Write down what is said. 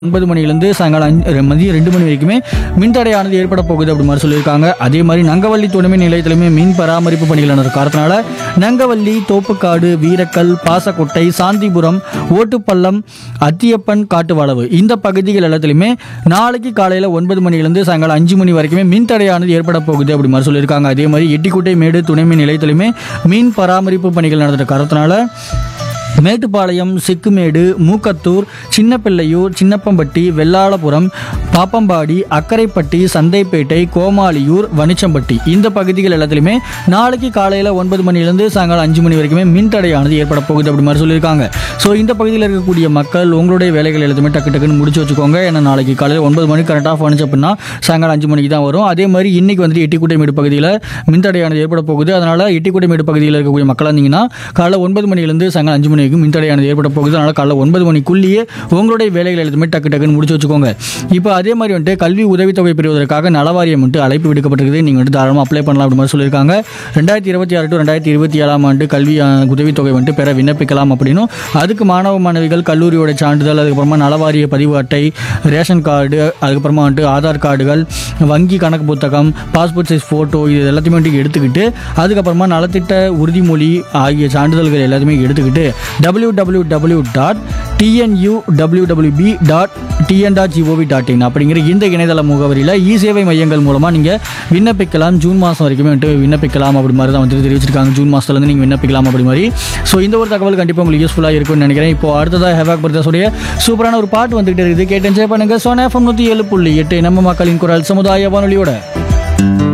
ஒன்பது மணிலேருந்து சாயங்காலம் அஞ்சு மதியம் ரெண்டு மணி வரைக்குமே மின்தடையானது ஏற்பட போகுது அப்படி மாதிரி சொல்லியிருக்காங்க அதே மாதிரி நங்கவள்ளி துணைமை நிலையத்திலுமே மின் பராமரிப்பு பணிகள் நடந்த காரணத்தினால நங்கவள்ளி தோப்புக்காடு வீரக்கல் பாசக்கொட்டை சாந்திபுரம் ஓட்டுப்பள்ளம் அத்தியப்பன் காட்டுவளவு இந்த பகுதிகள் எல்லாத்துலையுமே நாளைக்கு காலையில் ஒன்பது மணிலேருந்து சாயங்காலம் அஞ்சு மணி வரைக்குமே மின்தடையானது ஏற்பட போகுது அப்படி மாதிரி சொல்லியிருக்காங்க அதே மாதிரி எட்டிக்குட்டை மேடு துணைமை நிலையத்திலுமே மின் பராமரிப்பு பணிகள் நடந்த காரணத்தினால மேட்டுப்பாளையம் சிக்குமேடு மூக்கத்தூர் சின்னப்பிள்ளையூர் சின்னப்பம்பட்டி வெள்ளாளபுரம் பாப்பம்பாடி அக்கரைப்பட்டி சந்தைப்பேட்டை கோமாளியூர் வனிச்சம்பட்டி இந்த பகுதிகள் எல்லாத்துலேயுமே நாளைக்கு காலையில் ஒன்பது மணிலேருந்து சாயங்காலம் அஞ்சு மணி வரைக்குமே மின்தடையானது ஏற்பட போகுது அப்படி மாதிரி சொல்லியிருக்காங்க ஸோ இந்த பகுதியில் இருக்கக்கூடிய மக்கள் உங்களுடைய வேலைகள் எல்லாத்தையுமே டக்கு டக்குன்னு முடிச்சு வச்சுக்கோங்க ஏன்னா நாளைக்கு காலையில் ஒன்பது மணிக்கு கரெக்டாக ஆஃப் ஆனிச்சு அப்படின்னா சாயங்காலம் அஞ்சு மணிக்கு தான் வரும் அதே மாதிரி இன்னைக்கு வந்துட்டு எட்டிக்குட்டைமேடு பகுதியில் மின்தடையானது ஏற்பட போகுது அதனால் எட்டிக்குட்டைமேடு பகுதியில் இருக்கக்கூடிய மக்களாக இருந்தீங்கன்னா காலைல ஒன்பது மணிலேருந்து சாயங்காலம் அஞ்சு மணி வரைக்கும் மின்தடையானது ஏற்பட போகுது அதனால் காலைல ஒன்பது மணிக்குள்ளேயே உங்களுடைய வேலைகள் எல்லாத்தையுமே டக்கு டக்குன்னு முடிச்சு வச்சுக்கோங்க இப்போ அதே மாதிரி வந்துட்டு கல்வி உதவித்தொகை பெறுவதற்காக நலவாரியம் வந்துட்டு அழைப்பு விடுக்கப்பட்டிருக்குது நீங்கள் வந்துட்டு தாராளமாக அப்ளை பண்ணலாம் அப்படி மாதிரி சொல்லியிருக்காங்க ரெண்டாயிரத்தி இருபத்தி ஆறு டு ரெண்டாயிரத்தி இருபத்தி ஏழாம் ஆண்டு கல்வி அஹ், உதவித்தொகை வந்துட்டு பெற விண்ணப்பிக்கலாம் அப்படின்னும் அதுக்கு மாணவ மாணவிகள் கல்லூரியோட சான்றிதழ் அதுக்கப்புறமா நலவாரிய பதிவு அட்டை ரேஷன் கார்டு அதுக்கப்புறமா வந்துட்டு ஆதார் கார்டுகள் வங்கி கணக்கு புத்தகம் பாஸ்போர்ட் சைஸ் ஃபோட்டோ இது எல்லாத்தையுமே வந்துட்டு எடுத்துக்கிட்டு அதுக்கப்புறமா நலத்திட்ட உறுதிமொழி ஆகிய சான்றிதழ்கள் எல்லாத்தையுமே எடுத்துக்கிட்டு W W W dot TNU W WB dot TN dot GOV dot in அப்படிங்கிற இந்த இணையதள முகவரியில் இ சேவை மையங்கள் மூலமாக நீங்கள் விண்ணப்பிக்கலாம் ஜூன் மாதம் வரைக்குமே வந்துட்டு விண்ணப்பிக்கலாம் அப்படி மாதிரி தான் வந்து தெரிவிச்சிருக்காங்க ஜூன் மாதத்துலேருந்து நீங்கள் விண்ணப்பிக்கலாம் அப்படி மாதிரி ஸோ இந்த ஒரு தகவல் கண்டிப்பாக உங்களுக்கு யூஸ்ஃபுல்லாக இருக்கும்னு நினைக்கிறேன் இப்போ அடுத்ததாக ஹேவாக் பிரதர்ஸுடைய சூப்பரான ஒரு பாட்டு வந்துகிட்டு இருக்குது கேட்டு என்ஜாய் பண்ணுங்க சோனா எஃப்எம் நூற்றி ஏழு புள்ளி எட்டு நம்ம மக்களின் குரல் சமுதாய வானொலியோட